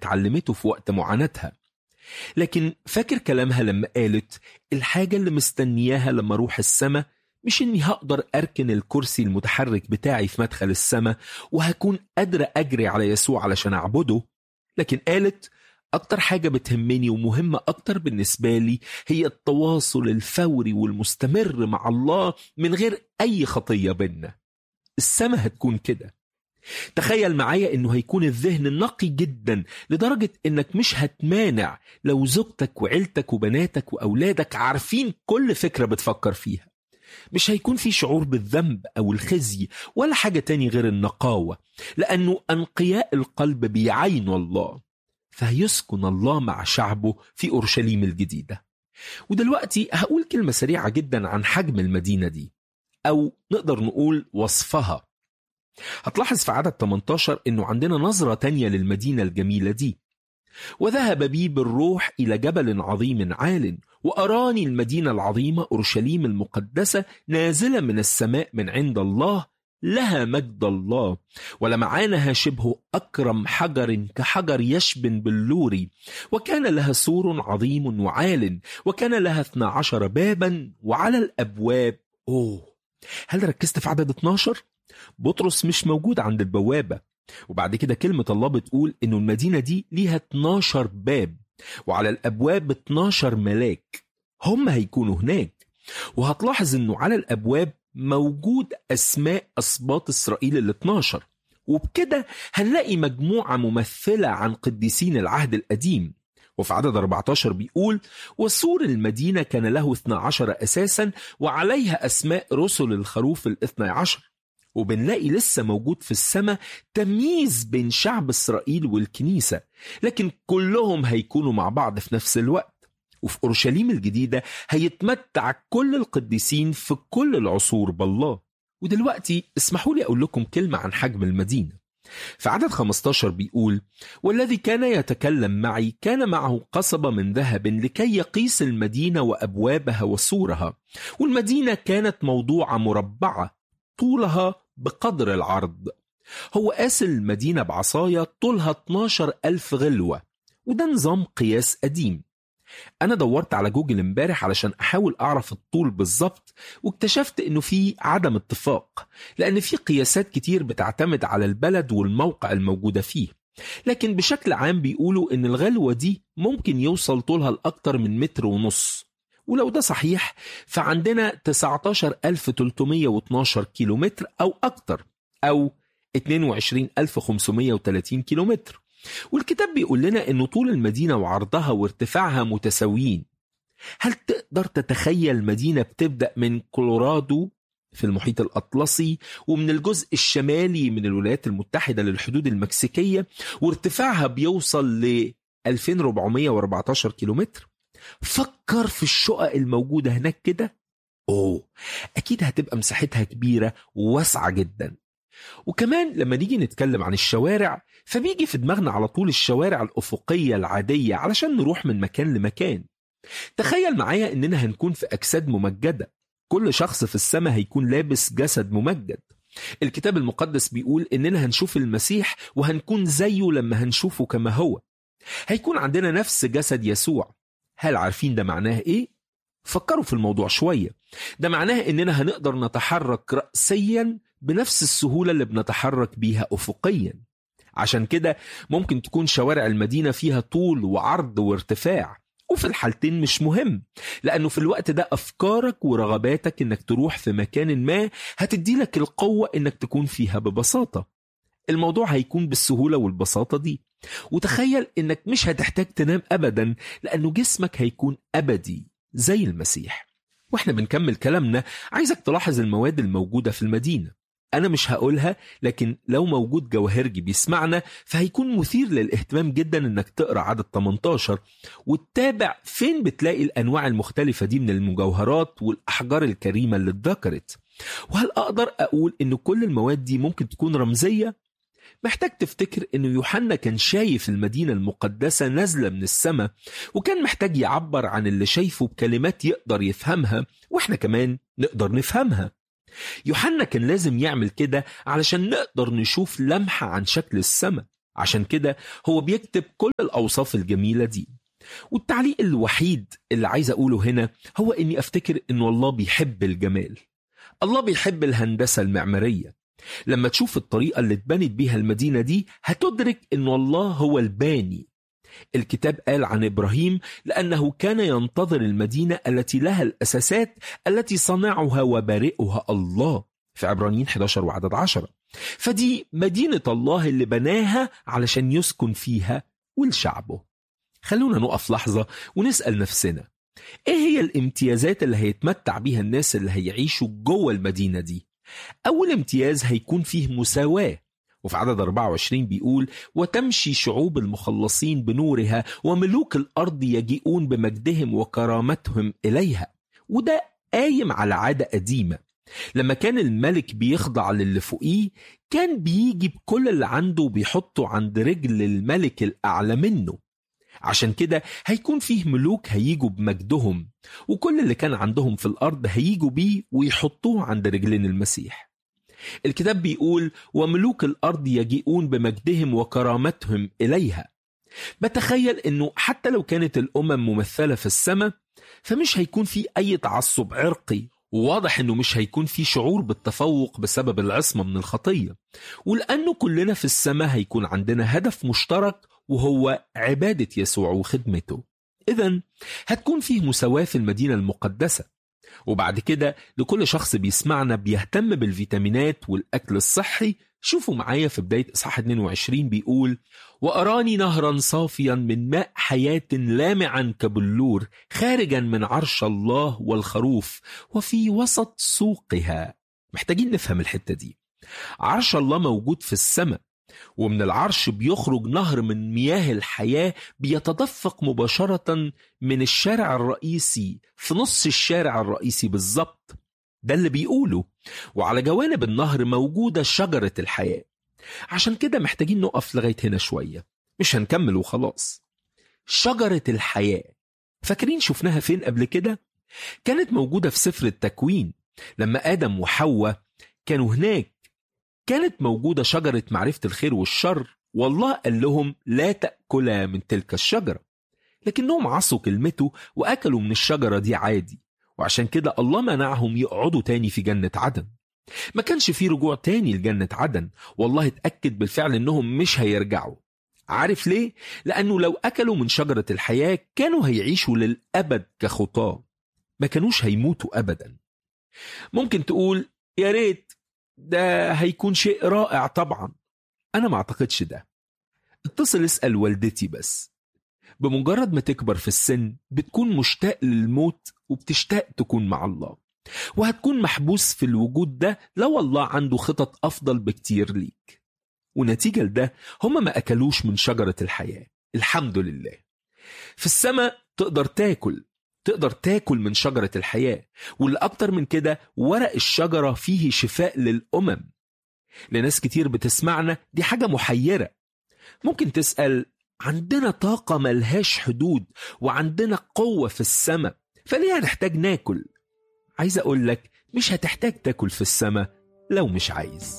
اتعلمته في وقت معاناتها لكن فاكر كلامها لما قالت الحاجة اللي مستنياها لما أروح السما مش إني هقدر أركن الكرسي المتحرك بتاعي في مدخل السما وهكون قادرة أجري على يسوع علشان أعبده لكن قالت أكتر حاجة بتهمني ومهمة أكتر بالنسبة لي هي التواصل الفوري والمستمر مع الله من غير أي خطية بينا السما هتكون كده تخيل معايا انه هيكون الذهن نقي جدا لدرجة انك مش هتمانع لو زوجتك وعيلتك وبناتك واولادك عارفين كل فكرة بتفكر فيها مش هيكون في شعور بالذنب او الخزي ولا حاجة تاني غير النقاوة لانه انقياء القلب بيعينوا الله فهيسكن الله مع شعبه في اورشليم الجديدة ودلوقتي هقول كلمة سريعة جدا عن حجم المدينة دي او نقدر نقول وصفها هتلاحظ في عدد 18 انه عندنا نظرة تانية للمدينة الجميلة دي وذهب بي بالروح إلى جبل عظيم عال وأراني المدينة العظيمة أورشليم المقدسة نازلة من السماء من عند الله لها مجد الله ولمعانها شبه أكرم حجر كحجر يشبن باللوري وكان لها سور عظيم وعال وكان لها 12 بابا وعلى الأبواب أوه هل ركزت في عدد 12؟ بطرس مش موجود عند البوابة وبعد كده كلمة الله بتقول إنه المدينة دي ليها 12 باب وعلى الأبواب 12 ملاك هم هيكونوا هناك وهتلاحظ إنه على الأبواب موجود أسماء أسباط إسرائيل ال 12 وبكده هنلاقي مجموعة ممثلة عن قديسين العهد القديم وفي عدد 14 بيقول وسور المدينة كان له 12 أساسا وعليها أسماء رسل الخروف الاثنى عشر وبنلاقي لسه موجود في السماء تمييز بين شعب إسرائيل والكنيسة لكن كلهم هيكونوا مع بعض في نفس الوقت وفي أورشليم الجديدة هيتمتع كل القديسين في كل العصور بالله ودلوقتي اسمحوا لي أقول لكم كلمة عن حجم المدينة في عدد 15 بيقول والذي كان يتكلم معي كان معه قصبة من ذهب لكي يقيس المدينة وأبوابها وسورها والمدينة كانت موضوعة مربعة طولها بقدر العرض هو قاس المدينة بعصاية طولها 12 ألف غلوة وده نظام قياس قديم أنا دورت على جوجل امبارح علشان أحاول أعرف الطول بالظبط واكتشفت إنه في عدم اتفاق لأن في قياسات كتير بتعتمد على البلد والموقع الموجودة فيه لكن بشكل عام بيقولوا إن الغلوة دي ممكن يوصل طولها لأكتر من متر ونص ولو ده صحيح فعندنا 19312 كيلومتر أو أكتر أو 22530 كيلومتر والكتاب بيقول لنا أن طول المدينة وعرضها وارتفاعها متساويين هل تقدر تتخيل مدينة بتبدأ من كولورادو في المحيط الأطلسي ومن الجزء الشمالي من الولايات المتحدة للحدود المكسيكية وارتفاعها بيوصل ل 2414 كيلومتر فكر في الشقق الموجودة هناك كده أوه أكيد هتبقى مساحتها كبيرة وواسعة جدا وكمان لما نيجي نتكلم عن الشوارع فبيجي في دماغنا على طول الشوارع الأفقية العادية علشان نروح من مكان لمكان تخيل معايا إننا هنكون في أجساد ممجدة كل شخص في السماء هيكون لابس جسد ممجد الكتاب المقدس بيقول إننا هنشوف المسيح وهنكون زيه لما هنشوفه كما هو هيكون عندنا نفس جسد يسوع هل عارفين ده معناه ايه؟ فكروا في الموضوع شوية ده معناه اننا هنقدر نتحرك رأسيا بنفس السهولة اللي بنتحرك بيها أفقيا عشان كده ممكن تكون شوارع المدينة فيها طول وعرض وارتفاع وفي الحالتين مش مهم لأنه في الوقت ده أفكارك ورغباتك إنك تروح في مكان ما هتدي لك القوة إنك تكون فيها ببساطة الموضوع هيكون بالسهولة والبساطة دي وتخيل إنك مش هتحتاج تنام أبدا لأنه جسمك هيكون أبدي زي المسيح واحنا بنكمل كلامنا عايزك تلاحظ المواد الموجودة في المدينة أنا مش هقولها لكن لو موجود جواهرجي بيسمعنا فهيكون مثير للاهتمام جدا إنك تقرأ عدد 18 وتتابع فين بتلاقي الأنواع المختلفة دي من المجوهرات والأحجار الكريمة اللي اتذكرت وهل أقدر أقول إن كل المواد دي ممكن تكون رمزية؟ محتاج تفتكر إنه يوحنا كان شايف المدينة المقدسة نازلة من السماء وكان محتاج يعبر عن اللي شايفه بكلمات يقدر يفهمها وإحنا كمان نقدر نفهمها يوحنا كان لازم يعمل كده علشان نقدر نشوف لمحة عن شكل السماء عشان كده هو بيكتب كل الأوصاف الجميلة دي والتعليق الوحيد اللي عايز أقوله هنا هو إني أفتكر إنه الله بيحب الجمال الله بيحب الهندسة المعمارية لما تشوف الطريقة اللي اتبنت بيها المدينة دي هتدرك إنه الله هو الباني الكتاب قال عن إبراهيم لأنه كان ينتظر المدينة التي لها الأساسات التي صنعها وبارئها الله في عبرانيين 11 وعدد 10 فدي مدينة الله اللي بناها علشان يسكن فيها ولشعبه خلونا نقف لحظة ونسأل نفسنا ايه هي الامتيازات اللي هيتمتع بيها الناس اللي هيعيشوا جوه المدينة دي أول امتياز هيكون فيه مساواة وفي عدد 24 بيقول وتمشي شعوب المخلصين بنورها وملوك الأرض يجيئون بمجدهم وكرامتهم إليها وده قايم على عادة قديمة لما كان الملك بيخضع للي فوقيه كان بيجي بكل اللي عنده وبيحطه عند رجل الملك الأعلى منه عشان كده هيكون فيه ملوك هيجوا بمجدهم وكل اللي كان عندهم في الأرض هيجوا بيه ويحطوه عند رجلين المسيح الكتاب بيقول وملوك الأرض يجيئون بمجدهم وكرامتهم إليها بتخيل أنه حتى لو كانت الأمم ممثلة في السماء فمش هيكون في أي تعصب عرقي وواضح انه مش هيكون في شعور بالتفوق بسبب العصمة من الخطية ولأنه كلنا في السماء هيكون عندنا هدف مشترك وهو عبادة يسوع وخدمته إذا هتكون فيه مساواة في المدينة المقدسة وبعد كده لكل شخص بيسمعنا بيهتم بالفيتامينات والأكل الصحي شوفوا معايا في بداية إصحاح 22 بيقول وأراني نهرا صافيا من ماء حياة لامعا كبلور خارجا من عرش الله والخروف وفي وسط سوقها محتاجين نفهم الحتة دي عرش الله موجود في السماء ومن العرش بيخرج نهر من مياه الحياة بيتدفق مباشرة من الشارع الرئيسي في نص الشارع الرئيسي بالظبط ده اللي بيقوله وعلى جوانب النهر موجودة شجرة الحياة عشان كده محتاجين نقف لغاية هنا شوية مش هنكمل وخلاص شجرة الحياة فاكرين شفناها فين قبل كده؟ كانت موجودة في سفر التكوين لما آدم وحواء كانوا هناك كانت موجودة شجرة معرفة الخير والشر والله قال لهم لا تأكلا من تلك الشجرة لكنهم عصوا كلمته وأكلوا من الشجرة دي عادي وعشان كده الله منعهم يقعدوا تاني في جنة عدن ما كانش في رجوع تاني لجنة عدن والله اتأكد بالفعل انهم مش هيرجعوا عارف ليه؟ لأنه لو أكلوا من شجرة الحياة كانوا هيعيشوا للأبد كخطاة ما كانوش هيموتوا أبدا ممكن تقول يا ريت ده هيكون شيء رائع طبعا أنا ما أعتقدش ده اتصل اسأل والدتي بس بمجرد ما تكبر في السن بتكون مشتاق للموت وبتشتاق تكون مع الله وهتكون محبوس في الوجود ده لو الله عنده خطط أفضل بكتير ليك ونتيجة لده هم ما أكلوش من شجرة الحياة الحمد لله في السماء تقدر تاكل تقدر تاكل من شجرة الحياة واللي أكتر من كده ورق الشجرة فيه شفاء للأمم لناس كتير بتسمعنا دي حاجة محيرة ممكن تسأل عندنا طاقة ملهاش حدود وعندنا قوة في السماء فليه هنحتاج ناكل عايز أقول لك مش هتحتاج تاكل في السماء لو مش عايز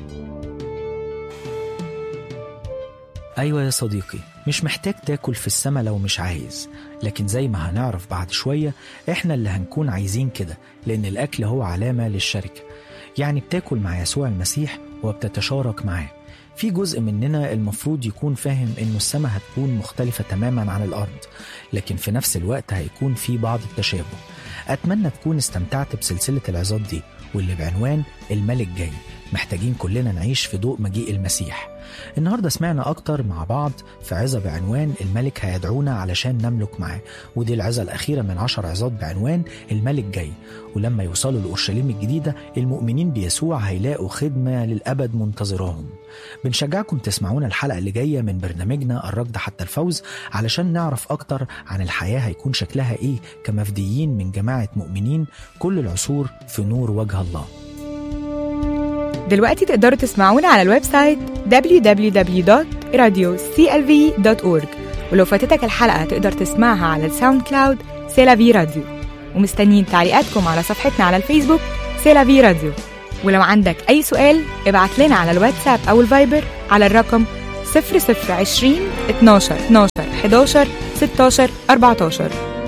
أيوة يا صديقي مش محتاج تاكل في السما لو مش عايز لكن زي ما هنعرف بعد شوية إحنا اللي هنكون عايزين كده لأن الأكل هو علامة للشركة يعني بتاكل مع يسوع المسيح وبتتشارك معاه في جزء مننا المفروض يكون فاهم انه السماء هتكون مختلفة تماما عن الأرض لكن في نفس الوقت هيكون في بعض التشابه أتمنى تكون استمتعت بسلسلة العظات دي واللي بعنوان الملك جاي محتاجين كلنا نعيش في ضوء مجيء المسيح النهاردة سمعنا أكتر مع بعض في عظة بعنوان الملك هيدعونا علشان نملك معاه ودي العظة الأخيرة من عشر عظات بعنوان الملك جاي ولما يوصلوا لأورشليم الجديدة المؤمنين بيسوع هيلاقوا خدمة للأبد منتظراهم بنشجعكم تسمعونا الحلقة اللي جاية من برنامجنا الركض حتى الفوز علشان نعرف أكتر عن الحياة هيكون شكلها إيه كمفديين من جماعة مؤمنين كل العصور في نور وجه الله دلوقتي تقدروا تسمعونا على الويب سايت www.radioclv.org ولو فاتتك الحلقة تقدر تسمعها على الساوند كلاود سيلافي راديو ومستنيين تعليقاتكم على صفحتنا على الفيسبوك سيلافي راديو ولو عندك أي سؤال ابعت لنا على الواتساب أو الفايبر على الرقم 0020 12 12 11 16 14